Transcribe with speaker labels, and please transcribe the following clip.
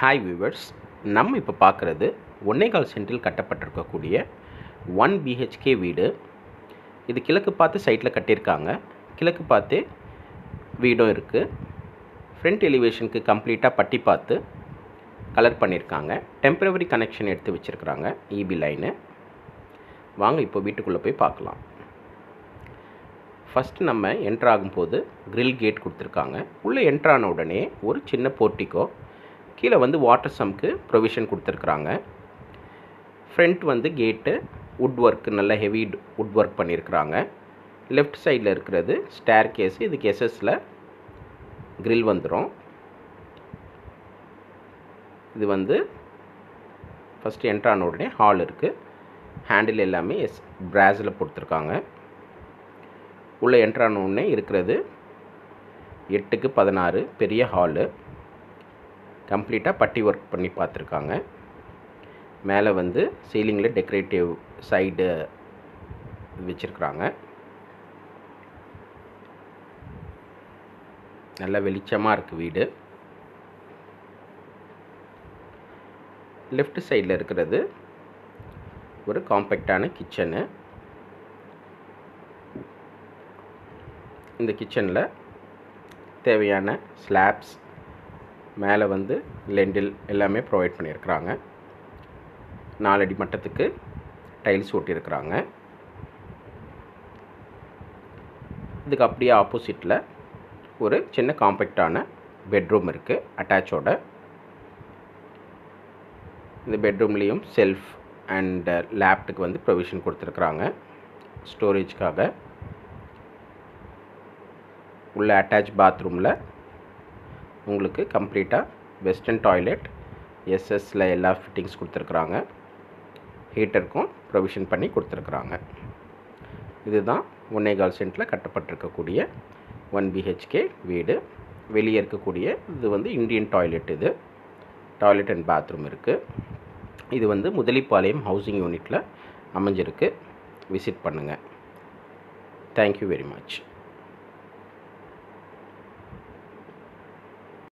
Speaker 1: hi viewers நம்ம இப்போ பார்க்குறது ஒன்னேகால் சென்டில் கட்டப்பட்டிருக்கக்கூடிய ஒன் பிஹெச்கே வீடு இது கிழக்கு பார்த்து சைட்டில் கட்டியிருக்காங்க கிழக்கு பார்த்து வீடும் இருக்குது ஃப்ரண்ட் எலிவேஷனுக்கு கம்ப்ளீட்டாக பட்டி பார்த்து கலர் பண்ணியிருக்காங்க டெம்பரவரி கனெக்ஷன் எடுத்து வச்சுருக்குறாங்க இபி லைனு வாங்க இப்போ வீட்டுக்குள்ளே போய் பார்க்கலாம் ஃபஸ்ட்டு நம்ம என்ட்ரு ஆகும்போது grill கேட் கொடுத்துருக்காங்க உள்ளே என்ட்ரு ஆன உடனே ஒரு சின்ன போர்ட்டிக்கோ கீழே வந்து வாட்டர் சம்க்கு ப்ரொவிஷன் கொடுத்துருக்குறாங்க ஃப்ரண்ட் வந்து கேட்டு வுட் ஒர்க் நல்ல ஹெவி வுட் ஒர்க் பண்ணியிருக்கிறாங்க லெஃப்ட் சைடில் இருக்கிறது ஸ்டேர் கேஸ் இதுக்கு எஸ்எஸில் grill வந்துடும் இது வந்து ஃபஸ்ட்டு என்ட்ரு ஆன உடனே ஹால் இருக்குது ஹேண்டில் எல்லாமே எஸ் பிராஸில் கொடுத்துருக்காங்க உள்ளே என்ட்ரு ஆன உடனே இருக்கிறது எட்டுக்கு பதினாறு பெரிய ஹாலு கம்ப்ளீட்டாக பட்டி ஒர்க் பண்ணி பார்த்துருக்காங்க மேலே வந்து சீலிங்கில் டெக்கரேட்டிவ் சைடு வச்சுருக்குறாங்க நல்ல வெளிச்சமாக இருக்குது வீடு லெஃப்ட் சைடில் இருக்கிறது ஒரு காம்பேக்டான கிச்சனு இந்த கிச்சனில் தேவையான ஸ்லாப்ஸ் மேலே வந்து லெண்டில் எல்லாமே ப்ரொவைட் பண்ணியிருக்கிறாங்க நாலடி மட்டத்துக்கு டைல்ஸ் ஒட்டியிருக்கிறாங்க இதுக்கு அப்படியே ஆப்போசிட்டில் ஒரு சின்ன காம்பேக்டான பெட்ரூம் இருக்குது அட்டாச்சோட இந்த பெட்ரூம்லேயும் செல்ஃப் அண்ட் லேப்டுக்கு வந்து ப்ரொவிஷன் கொடுத்துருக்குறாங்க ஸ்டோரேஜ்க்காக உள்ள அட்டாச் பாத்ரூமில் உங்களுக்கு கம்ப்ளீட்டாக வெஸ்டர்ன் டாய்லெட் எஸ்எஸ்ல எல்லா ஃபிட்டிங்ஸ் கொடுத்துருக்குறாங்க ஹீட்டருக்கும் ப்ரொவிஷன் பண்ணி கொடுத்துருக்குறாங்க இதுதான் ஒன்னேகால் சென்ட்டில் கட்டப்பட்டிருக்கக்கூடிய ஒன் பிஹெச்கே வீடு வெளியே இருக்கக்கூடிய இது வந்து இந்தியன் டாய்லெட் இது டாய்லெட் அண்ட் பாத்ரூம் இருக்குது இது வந்து முதலிப்பாளையம் ஹவுசிங் யூனிட்டில் அமைஞ்சிருக்கு விசிட் பண்ணுங்கள் தேங்க்யூ வெரி மச்